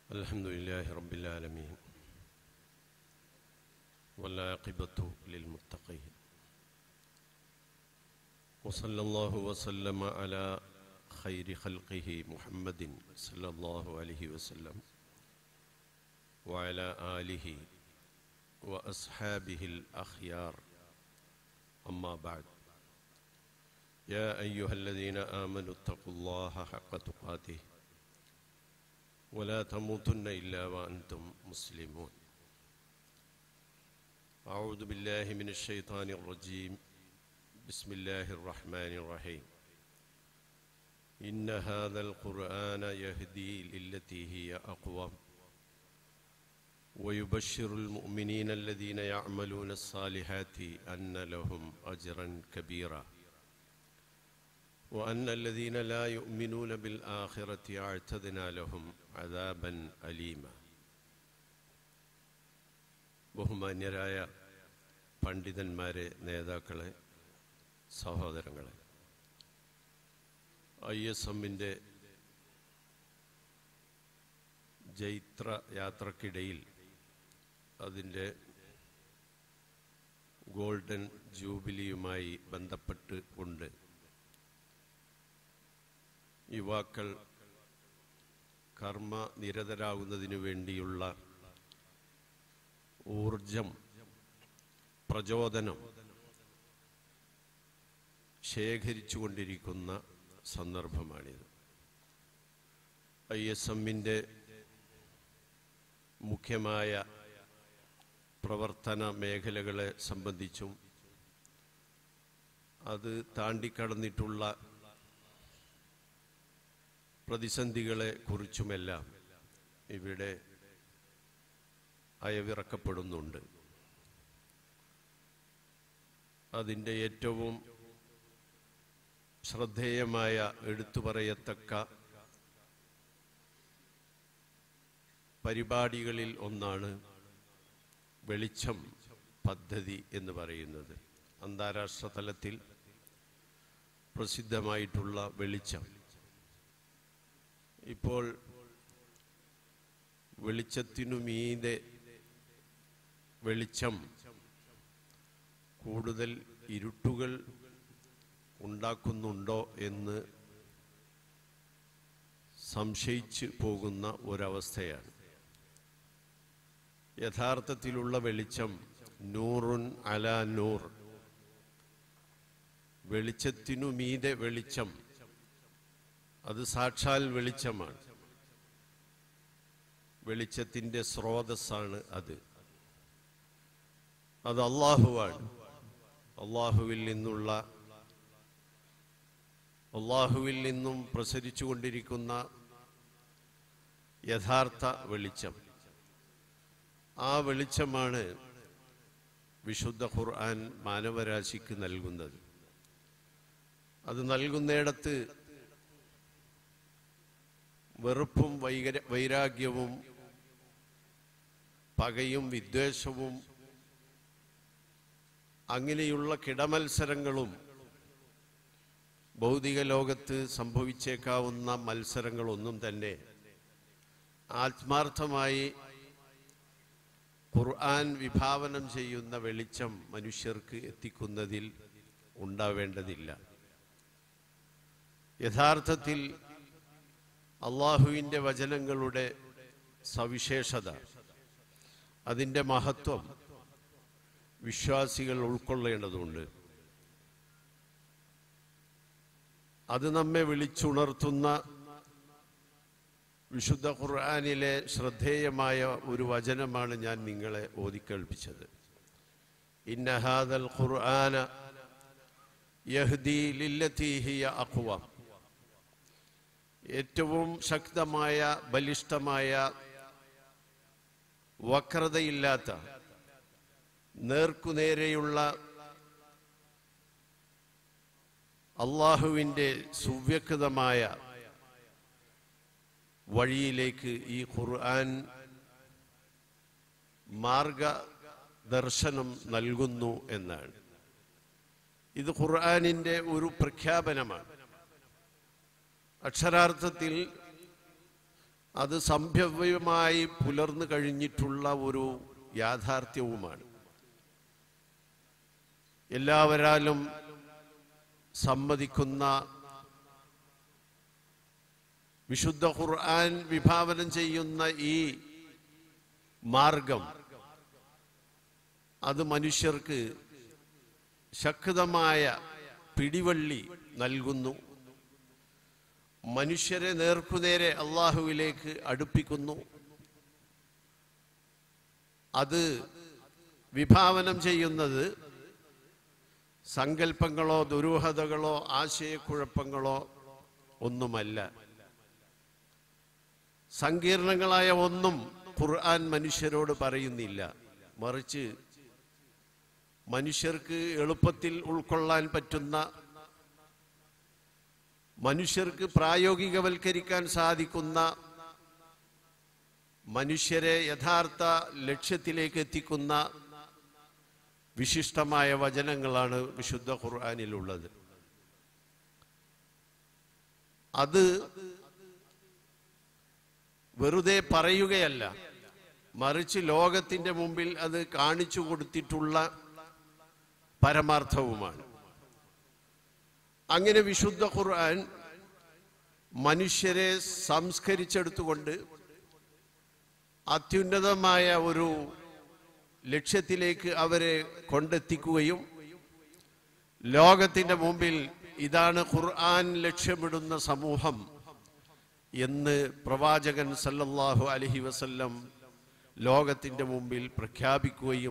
الحمد لله رب العالمين والعاقبة للمتقين وصلى الله وسلم على خير خلقه محمد صلى الله عليه وسلم وعلى آله وأصحابه الأخيار أما بعد يا أيها الذين آمنوا اتقوا الله حق تقاته ولا تموتن إلا وأنتم مسلمون أعوذ بالله من الشيطان الرجيم بسم الله الرحمن الرحيم إن هذا القرآن يهدي للتي هي أقوم ويبشر المؤمنين الذين يعملون الصالحات أن لهم أجرا كبيرا وأن الذين لا يؤمنون بالآخرة أعتدنا لهم عذابا أليما ബഹുമാന്യരായ പണ്ഡിതന്മാരെ നേതാക്കളെ സഹോദരങ്ങളെ ഐ എസ് എമ്മിൻ്റെ ജൈത്ര യാത്രക്കിടയിൽ അതിൻ്റെ ഗോൾഡൻ ജൂബിലിയുമായി ബന്ധപ്പെട്ട് കൊണ്ട് യുവാക്കൾ കർമ്മ നിരതരാകുന്നതിനു വേണ്ടിയുള്ള ഊർജം പ്രചോദനം ശേഖരിച്ചുകൊണ്ടിരിക്കുന്ന സന്ദർഭമാണിത് ഐ എസ് എമ്മിൻ്റെ മുഖ്യമായ പ്രവർത്തന മേഖലകളെ സംബന്ധിച്ചും അത് താണ്ടിക്കടന്നിട്ടുള്ള പ്രതിസന്ധികളെ കുറിച്ചുമെല്ലാം ഇവിടെ അയവിറക്കപ്പെടുന്നുണ്ട് അതിൻ്റെ ഏറ്റവും ശ്രദ്ധേയമായ എടുത്തു പറയത്തക്ക പരിപാടികളിൽ ഒന്നാണ് വെളിച്ചം പദ്ധതി എന്ന് പറയുന്നത് അന്താരാഷ്ട്ര തലത്തിൽ പ്രസിദ്ധമായിട്ടുള്ള വെളിച്ചം ഇപ്പോൾ വെളിച്ചത്തിനു മീതെ വെളിച്ചം കൂടുതൽ ഇരുട്ടുകൾ ഉണ്ടാക്കുന്നുണ്ടോ എന്ന് സംശയിച്ച് പോകുന്ന ഒരവസ്ഥയാണ് യഥാർത്ഥത്തിലുള്ള വെളിച്ചം നൂറുൻ അല നൂർ വെളിച്ചത്തിനു മീതെ വെളിച്ചം അത് സാക്ഷാൽ വെളിച്ചമാണ് വെളിച്ചത്തിൻ്റെ സ്രോതസ്സാണ് അത് അത് അള്ളാഹുവാണ് അള്ളാഹുവിൽ നിന്നുള്ള അള്ളാഹുവിൽ നിന്നും പ്രസരിച്ചു കൊണ്ടിരിക്കുന്ന യഥാർത്ഥ വെളിച്ചം ആ വെളിച്ചമാണ് വിശുദ്ധ ഖുർആൻ മാനവരാശിക്ക് നൽകുന്നത് അത് നൽകുന്നിടത്ത് വെറുപ്പും വൈകര വൈരാഗ്യവും പകയും വിദ്വേഷവും അങ്ങനെയുള്ള കിടമത്സരങ്ങളും ഭൗതിക ലോകത്ത് സംഭവിച്ചേക്കാവുന്ന മത്സരങ്ങളൊന്നും തന്നെ ആത്മാർത്ഥമായി ഖുർആൻ വിഭാവനം ചെയ്യുന്ന വെളിച്ചം മനുഷ്യർക്ക് എത്തിക്കുന്നതിൽ ഉണ്ടാവേണ്ടതില്ല യഥാർത്ഥത്തിൽ അള്ളാഹുവിൻ്റെ വചനങ്ങളുടെ സവിശേഷത അതിൻ്റെ മഹത്വം വിശ്വാസികൾ ഉൾക്കൊള്ളേണ്ടതുണ്ട് അത് നമ്മെ വിളിച്ചുണർത്തുന്ന വിശുദ്ധ ഖുർആാനിലെ ശ്രദ്ധേയമായ ഒരു വചനമാണ് ഞാൻ നിങ്ങളെ ഓതിക്കേൾപ്പിച്ചത് ഇന്നഹാദൽ ഖുർആന യഹ്ദി ലില്ലത്തിഹിയ അഖ്വം ഏറ്റവും ശക്തമായ ബലിഷ്ഠമായ വക്രതയില്ലാത്ത നേർക്കുനേരെയുള്ള അള്ളാഹുവിൻ്റെ സുവ്യക്തമായ വഴിയിലേക്ക് ഈ ഖുർആൻ മാർഗദർശനം നൽകുന്നു എന്നാണ് ഇത് ഖുർആനിൻ്റെ ഒരു പ്രഖ്യാപനമാണ് അക്ഷരാർത്ഥത്തിൽ അത് സംഭവ്യമായി പുലർന്നു കഴിഞ്ഞിട്ടുള്ള ഒരു യാഥാർത്ഥ്യവുമാണ് എല്ലാവരാലും സമ്മതിക്കുന്ന വിശുദ്ധ ഖുർആൻ വിഭാവനം ചെയ്യുന്ന ഈ മാർഗം അത് മനുഷ്യർക്ക് ശക്തമായ പിടിവള്ളി നൽകുന്നു മനുഷ്യരെ നേർക്കുനേരെ അള്ളാഹുവിലേക്ക് അടുപ്പിക്കുന്നു അത് വിഭാവനം ചെയ്യുന്നത് സങ്കല്പങ്ങളോ ദുരൂഹതകളോ ആശയക്കുഴപ്പങ്ങളോ ഒന്നുമല്ല സങ്കീർണങ്ങളായ ഒന്നും ഖുർആൻ മനുഷ്യരോട് പറയുന്നില്ല മറിച്ച് മനുഷ്യർക്ക് എളുപ്പത്തിൽ ഉൾക്കൊള്ളാൻ പറ്റുന്ന മനുഷ്യർക്ക് പ്രായോഗികവൽക്കരിക്കാൻ സാധിക്കുന്ന മനുഷ്യരെ യഥാർത്ഥ ലക്ഷ്യത്തിലേക്ക് എത്തിക്കുന്ന വിശിഷ്ടമായ വചനങ്ങളാണ് വിശുദ്ധ ഖുർആാനിലുള്ളത് അത് വെറുതെ പറയുകയല്ല മറിച്ച് ലോകത്തിന്റെ മുമ്പിൽ അത് കാണിച്ചു കൊടുത്തിട്ടുള്ള പരമാർത്ഥവുമാണ് അങ്ങനെ വിശുദ്ധ ഖുർആൻ മനുഷ്യരെ സംസ്കരിച്ചെടുത്തുകൊണ്ട് അത്യുന്നതമായ ഒരു ലക്ഷ്യത്തിലേക്ക് അവരെ കൊണ്ടെത്തിക്കുകയും ലോകത്തിന്റെ മുമ്പിൽ ഇതാണ് ഖുർആൻ ലക്ഷ്യമിടുന്ന സമൂഹം എന്ന് പ്രവാചകൻ സല്ലല്ലാഹു അലഹി വസല്ലം ലോകത്തിന്റെ മുമ്പിൽ പ്രഖ്യാപിക്കുകയും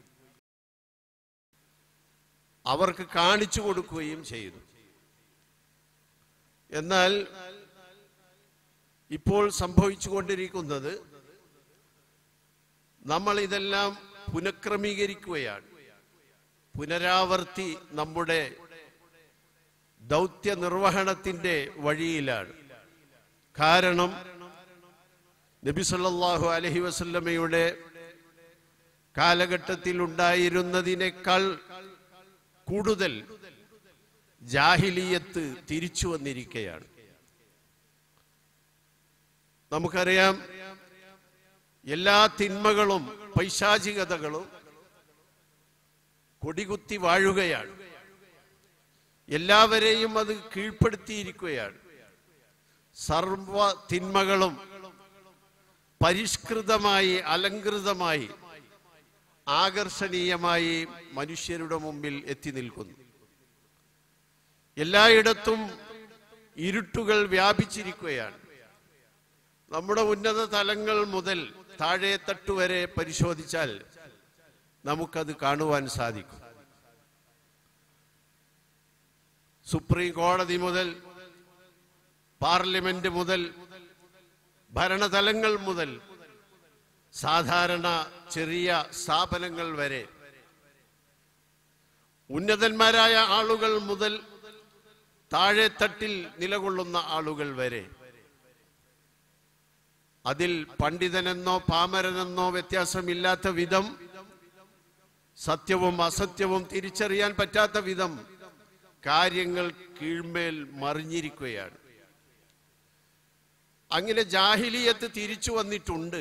അവർക്ക് കാണിച്ചു കൊടുക്കുകയും ചെയ്തു എന്നാൽ ഇപ്പോൾ സംഭവിച്ചുകൊണ്ടിരിക്കുന്നത് നമ്മൾ ഇതെല്ലാം പുനഃക്രമീകരിക്കുകയാണ് പുനരാവർത്തി നമ്മുടെ ദൗത്യ നിർവഹണത്തിന്റെ വഴിയിലാണ് കാരണം നബി സല്ലല്ലാഹു അലൈഹി വസല്ലമയുടെ കാലഘട്ടത്തിൽ ഉണ്ടായിരുന്നതിനേക്കാൾ കൂടുതൽ ജാഹിലീയത്ത് തിരിച്ചു വന്നിരിക്കുകയാണ് നമുക്കറിയാം എല്ലാ തിന്മകളും പൈശാചികതകളും കൊടികുത്തി വാഴുകയാണ് എല്ലാവരെയും അത് കീഴ്പ്പെടുത്തിയിരിക്കുകയാണ് സർവ തിന്മകളും പരിഷ്കൃതമായി അലങ്കൃതമായി ആകർഷണീയമായി മനുഷ്യരുടെ മുമ്പിൽ എത്തി നിൽക്കുന്നു എല്ലായിടത്തും ഇരുട്ടുകൾ വ്യാപിച്ചിരിക്കുകയാണ് നമ്മുടെ ഉന്നത തലങ്ങൾ മുതൽ താഴെ തട്ടുവരെ പരിശോധിച്ചാൽ നമുക്കത് കാണുവാൻ സാധിക്കും സുപ്രീം കോടതി മുതൽ പാർലമെന്റ് മുതൽ ഭരണതലങ്ങൾ മുതൽ സാധാരണ ചെറിയ സ്ഥാപനങ്ങൾ വരെ ഉന്നതന്മാരായ ആളുകൾ മുതൽ താഴെത്തട്ടിൽ നിലകൊള്ളുന്ന ആളുകൾ വരെ അതിൽ പണ്ഡിതനെന്നോ പാമരനെന്നോ വ്യത്യാസമില്ലാത്ത വിധം സത്യവും അസത്യവും തിരിച്ചറിയാൻ പറ്റാത്ത വിധം കാര്യങ്ങൾ കീഴ്മേൽ മറിഞ്ഞിരിക്കുകയാണ് അങ്ങനെ ജാഹിലീയത്ത് തിരിച്ചു വന്നിട്ടുണ്ട്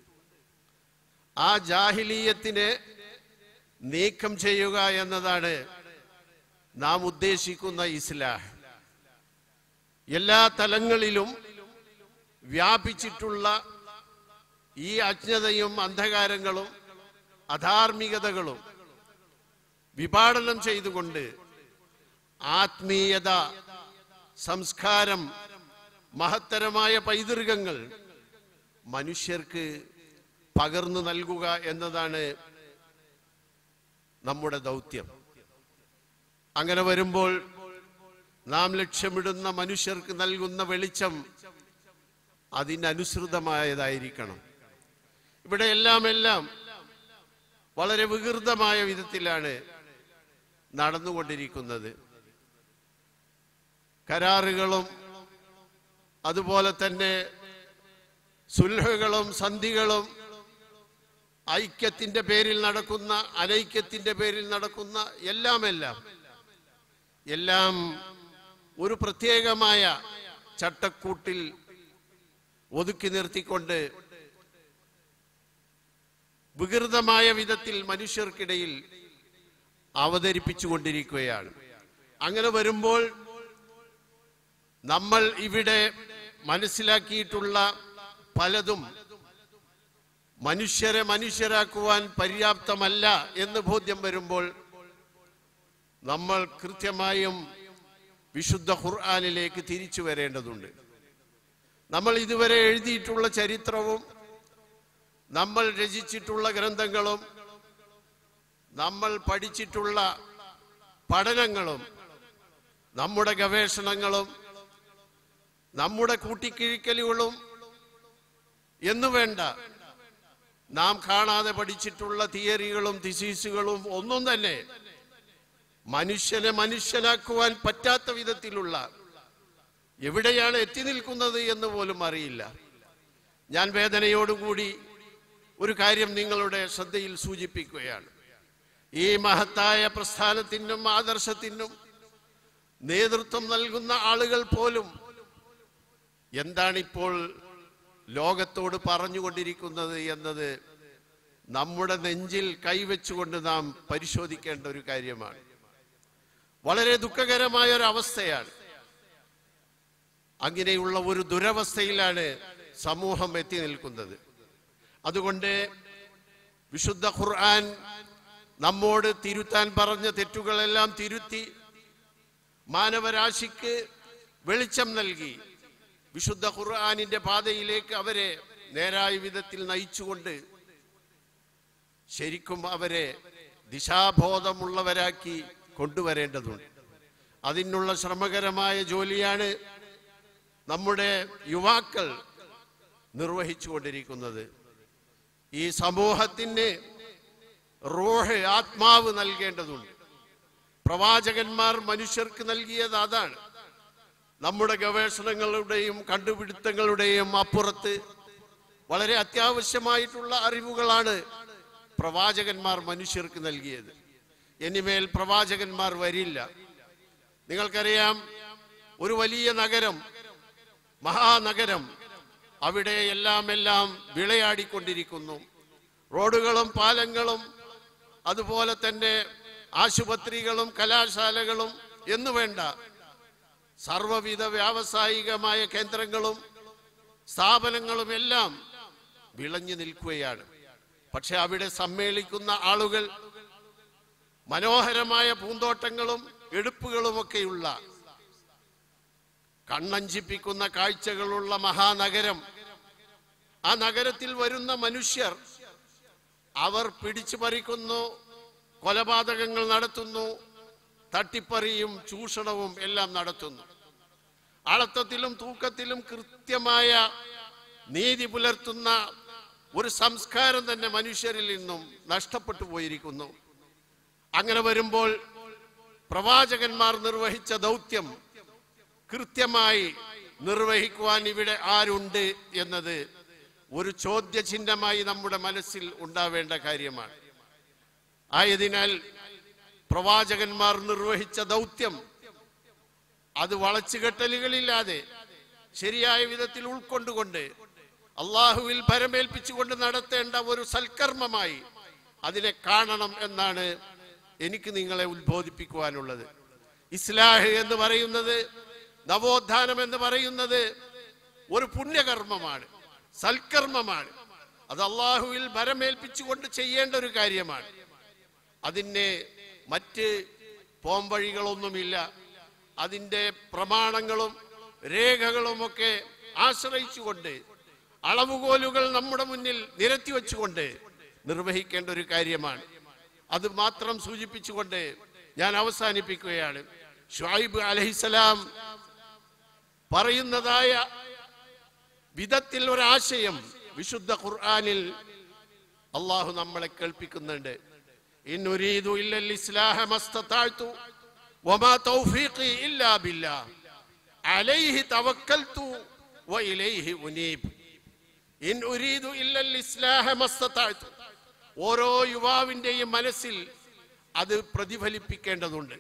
ആ ജാഹിലീയത്തിനെ നീക്കം ചെയ്യുക എന്നതാണ് നാം ഉദ്ദേശിക്കുന്ന ഇസ്ലാഹ് എല്ലാ തലങ്ങളിലും വ്യാപിച്ചിട്ടുള്ള ഈ അജ്ഞതയും അന്ധകാരങ്ങളും അധാർമികതകളും വിഭാടനം ചെയ്തുകൊണ്ട് ആത്മീയത സംസ്കാരം മഹത്തരമായ പൈതൃകങ്ങൾ മനുഷ്യർക്ക് പകർന്നു നൽകുക എന്നതാണ് നമ്മുടെ ദൗത്യം അങ്ങനെ വരുമ്പോൾ നാം ലക്ഷ്യമിടുന്ന മനുഷ്യർക്ക് നൽകുന്ന വെളിച്ചം അതിനനുസൃതമായതായിരിക്കണം ഇവിടെ എല്ലാം എല്ലാം വളരെ വികൃതമായ വിധത്തിലാണ് നടന്നുകൊണ്ടിരിക്കുന്നത് കരാറുകളും അതുപോലെ തന്നെ സുൽഹകളും സന്ധികളും ഐക്യത്തിന്റെ പേരിൽ നടക്കുന്ന അനൈക്യത്തിന്റെ പേരിൽ നടക്കുന്ന എല്ലാം എല്ലാം എല്ലാം ഒരു പ്രത്യേകമായ ചട്ടക്കൂട്ടിൽ ഒതുക്കി നിർത്തിക്കൊണ്ട് വികൃതമായ വിധത്തിൽ മനുഷ്യർക്കിടയിൽ അവതരിപ്പിച്ചുകൊണ്ടിരിക്കുകയാണ് അങ്ങനെ വരുമ്പോൾ നമ്മൾ ഇവിടെ മനസ്സിലാക്കിയിട്ടുള്ള പലതും മനുഷ്യരെ മനുഷ്യരാക്കുവാൻ പര്യാപ്തമല്ല എന്ന് ബോധ്യം വരുമ്പോൾ നമ്മൾ കൃത്യമായും വിശുദ്ധ ഖുർആാനിലേക്ക് തിരിച്ചു വരേണ്ടതുണ്ട് നമ്മൾ ഇതുവരെ എഴുതിയിട്ടുള്ള ചരിത്രവും നമ്മൾ രചിച്ചിട്ടുള്ള ഗ്രന്ഥങ്ങളും നമ്മൾ പഠിച്ചിട്ടുള്ള പഠനങ്ങളും നമ്മുടെ ഗവേഷണങ്ങളും നമ്മുടെ കൂട്ടിക്കിഴിക്കലുകളും എന്നു വേണ്ട നാം കാണാതെ പഠിച്ചിട്ടുള്ള തിയറികളും തിസീസുകളും ഒന്നും തന്നെ മനുഷ്യനെ മനുഷ്യനാക്കുവാൻ പറ്റാത്ത വിധത്തിലുള്ള എവിടെയാണ് എത്തി നിൽക്കുന്നത് എന്ന് പോലും അറിയില്ല ഞാൻ വേദനയോടുകൂടി ഒരു കാര്യം നിങ്ങളുടെ ശ്രദ്ധയിൽ സൂചിപ്പിക്കുകയാണ് ഈ മഹത്തായ പ്രസ്ഥാനത്തിനും ആദർശത്തിനും നേതൃത്വം നൽകുന്ന ആളുകൾ പോലും എന്താണിപ്പോൾ ലോകത്തോട് പറഞ്ഞുകൊണ്ടിരിക്കുന്നത് എന്നത് നമ്മുടെ നെഞ്ചിൽ കൈവച്ചുകൊണ്ട് നാം പരിശോധിക്കേണ്ട ഒരു കാര്യമാണ് വളരെ ദുഃഖകരമായ ഒരു അവസ്ഥയാണ് അങ്ങനെയുള്ള ഒരു ദുരവസ്ഥയിലാണ് സമൂഹം എത്തി നിൽക്കുന്നത് അതുകൊണ്ട് വിശുദ്ധ ഖുർആൻ നമ്മോട് തിരുത്താൻ പറഞ്ഞ തെറ്റുകളെല്ലാം തിരുത്തി മാനവരാശിക്ക് വെളിച്ചം നൽകി വിശുദ്ധ ഖുർആാനിന്റെ പാതയിലേക്ക് അവരെ നേരായ വിധത്തിൽ നയിച്ചുകൊണ്ട് ശരിക്കും അവരെ ദിശാബോധമുള്ളവരാക്കി കൊണ്ടുവരേണ്ടതുണ്ട് അതിനുള്ള ശ്രമകരമായ ജോലിയാണ് നമ്മുടെ യുവാക്കൾ നിർവഹിച്ചുകൊണ്ടിരിക്കുന്നത് ഈ സമൂഹത്തിന് റോഹ് ആത്മാവ് നൽകേണ്ടതുണ്ട് പ്രവാചകന്മാർ മനുഷ്യർക്ക് നൽകിയത് അതാണ് നമ്മുടെ ഗവേഷണങ്ങളുടെയും കണ്ടുപിടുത്തങ്ങളുടെയും അപ്പുറത്ത് വളരെ അത്യാവശ്യമായിട്ടുള്ള അറിവുകളാണ് പ്രവാചകന്മാർ മനുഷ്യർക്ക് നൽകിയത് ഇനിമേൽ പ്രവാചകന്മാർ വരില്ല നിങ്ങൾക്കറിയാം ഒരു വലിയ നഗരം മഹാനഗരം അവിടെ എല്ലാം എല്ലാം വിളയാടിക്കൊണ്ടിരിക്കുന്നു റോഡുകളും പാലങ്ങളും അതുപോലെ തന്നെ ആശുപത്രികളും കലാശാലകളും എന്നു വേണ്ട സർവവിധ വ്യാവസായികമായ കേന്ദ്രങ്ങളും സ്ഥാപനങ്ങളും എല്ലാം വിളഞ്ഞു നിൽക്കുകയാണ് പക്ഷെ അവിടെ സമ്മേളിക്കുന്ന ആളുകൾ മനോഹരമായ പൂന്തോട്ടങ്ങളും എടുപ്പുകളുമൊക്കെയുള്ള കണ്ണഞ്ചിപ്പിക്കുന്ന കാഴ്ചകളുള്ള മഹാനഗരം ആ നഗരത്തിൽ വരുന്ന മനുഷ്യർ അവർ പിടിച്ചു പറിക്കുന്നു കൊലപാതകങ്ങൾ നടത്തുന്നു തട്ടിപ്പറിയും ചൂഷണവും എല്ലാം നടത്തുന്നു അളത്തത്തിലും തൂക്കത്തിലും കൃത്യമായ നീതി പുലർത്തുന്ന ഒരു സംസ്കാരം തന്നെ മനുഷ്യരിൽ നിന്നും നഷ്ടപ്പെട്ടു പോയിരിക്കുന്നു അങ്ങനെ വരുമ്പോൾ പ്രവാചകന്മാർ നിർവഹിച്ച ദൗത്യം കൃത്യമായി നിർവഹിക്കുവാൻ ഇവിടെ ആരുണ്ട് എന്നത് ഒരു ചോദ്യചിഹ്നമായി നമ്മുടെ മനസ്സിൽ ഉണ്ടാവേണ്ട കാര്യമാണ് ആയതിനാൽ പ്രവാചകന്മാർ നിർവഹിച്ച ദൗത്യം അത് വളച്ചുകെട്ടലുകളില്ലാതെ ശരിയായ വിധത്തിൽ ഉൾക്കൊണ്ടുകൊണ്ട് അള്ളാഹുവിൽ ഭരമേൽപ്പിച്ചുകൊണ്ട് നടത്തേണ്ട ഒരു സൽക്കർമ്മമായി അതിനെ കാണണം എന്നാണ് എനിക്ക് നിങ്ങളെ ഉത്ബോധിപ്പിക്കുവാനുള്ളത് ഇസ്ലാഹ് എന്ന് പറയുന്നത് നവോത്ഥാനം എന്ന് പറയുന്നത് ഒരു പുണ്യകർമ്മമാണ് സൽക്കർമ്മമാണ് അത് അള്ളാഹുവിൽ ഭരമേൽപ്പിച്ചുകൊണ്ട് ചെയ്യേണ്ട ഒരു കാര്യമാണ് അതിന് മറ്റ് പോംവഴികളൊന്നുമില്ല അതിൻ്റെ പ്രമാണങ്ങളും രേഖകളുമൊക്കെ ആശ്രയിച്ചുകൊണ്ട് അളവുകോലുകൾ നമ്മുടെ മുന്നിൽ നിരത്തി വെച്ചുകൊണ്ട് നിർവഹിക്കേണ്ട ഒരു കാര്യമാണ് അത് മാത്രം സൂചിപ്പിച്ചുകൊണ്ട് ഞാൻ അവസാനിപ്പിക്കുകയാണ് ഷുഐബ് അലഹിസലാം പറയുന്നതായ വിധത്തിൽ ഒരാശയം വിശുദ്ധ ഖുർആനിൽ അള്ളാഹു നമ്മളെ കേൾപ്പിക്കുന്നുണ്ട് ഇൻ ഉരീദു ഇല്ലൽ ഇസ്ലാഹ മസ്തതാഴ്തു വമാ തൗഫീഖി ഇല്ലാ ബില്ലാഹ് അലൈഹി തവക്കൽതു വഇലൈഹി ഉനീബ് ഇൻ ഉരീദു ഇല്ലൽ ഇസ്ലാഹ മസ്തതാഴ്തു ഓരോ യുവാവിന്റെയും മനസ്സിൽ അത് പ്രതിഫലിപ്പിക്കേണ്ടതുണ്ട്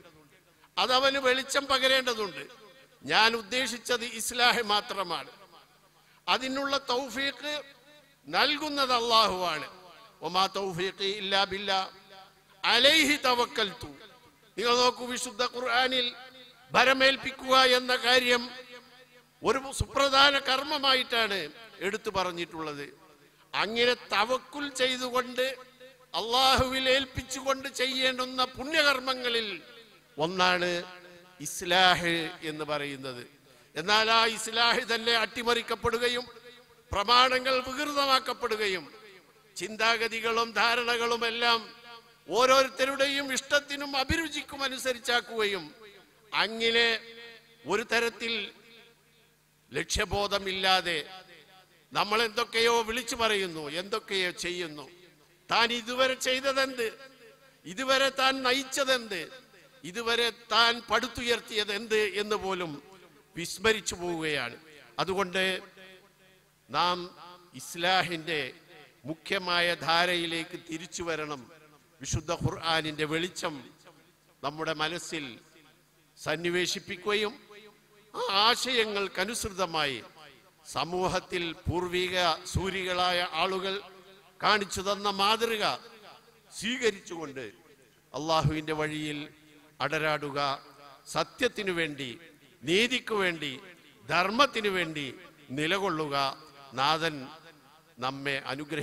അതവന് വെളിച്ചം പകരേണ്ടതുണ്ട് ഞാൻ ഉദ്ദേശിച്ചത് ഇസ്ലാഹ് മാത്രമാണ് അതിനുള്ള തൗഫീഖ് നൽകുന്നത് അള്ളാഹുവാണ് ഒമാ തൗഫീഖ് ഇല്ലാ ബില്ലാ അലൈഹി തവക്കൽത്തു നിങ്ങൾ നോക്കൂ വിശുദ്ധ ഖുർആനിൽ ഭരമേൽപ്പിക്കുക എന്ന കാര്യം ഒരു സുപ്രധാന കർമ്മമായിട്ടാണ് എടുത്തു പറഞ്ഞിട്ടുള്ളത് അങ്ങനെ തവക്കുൽ ചെയ്തുകൊണ്ട് അള്ളാഹുവിൽ ഏൽപ്പിച്ചുകൊണ്ട് ചെയ്യേണ്ടുന്ന പുണ്യകർമ്മങ്ങളിൽ ഒന്നാണ് ഇസ്ലാഹ് എന്ന് പറയുന്നത് എന്നാൽ ആ ഇസ്ലാഹ് തന്നെ അട്ടിമറിക്കപ്പെടുകയും പ്രമാണങ്ങൾ വികൃതമാക്കപ്പെടുകയും ചിന്താഗതികളും ധാരണകളും എല്ലാം ഓരോരുത്തരുടെയും ഇഷ്ടത്തിനും അഭിരുചിക്കും അനുസരിച്ചാക്കുകയും അങ്ങനെ ഒരു തരത്തിൽ ലക്ഷ്യബോധമില്ലാതെ നമ്മൾ എന്തൊക്കെയോ വിളിച്ചു പറയുന്നു എന്തൊക്കെയോ ചെയ്യുന്നു താൻ ഇതുവരെ ചെയ്തതെന്ത് ഇതുവരെ താൻ നയിച്ചതെന്ത് ഇതുവരെ താൻ പടുത്തുയർത്തിയത് എന്ത് എന്ന് പോലും വിസ്മരിച്ചു പോവുകയാണ് അതുകൊണ്ട് നാം ഇസ്ലാഹിന്റെ മുഖ്യമായ ധാരയിലേക്ക് തിരിച്ചു വരണം വിശുദ്ധ ഖുർആാനിന്റെ വെളിച്ചം നമ്മുടെ മനസ്സിൽ സന്നിവേശിപ്പിക്കുകയും ആ ആശയങ്ങൾക്കനുസൃതമായി സമൂഹത്തിൽ പൂർവിക സൂരികളായ ആളുകൾ കാണിച്ചു തന്ന മാതൃക സ്വീകരിച്ചുകൊണ്ട് അള്ളാഹുവിൻ്റെ വഴിയിൽ അടരാടുക സത്യത്തിനു വേണ്ടി നീതിക്കു വേണ്ടി ധർമ്മത്തിനു വേണ്ടി നിലകൊള്ളുക നാഥൻ നമ്മെ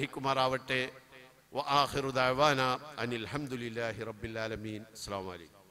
അനുഗ്രഹിക്കുമാറാവട്ടെ വ ആഖിറു ദഅവാന അനിൽ ഹംദുലില്ലാഹി റബ്ബിൽ ആലമീൻ അസ്സലാമു അലൈക്കും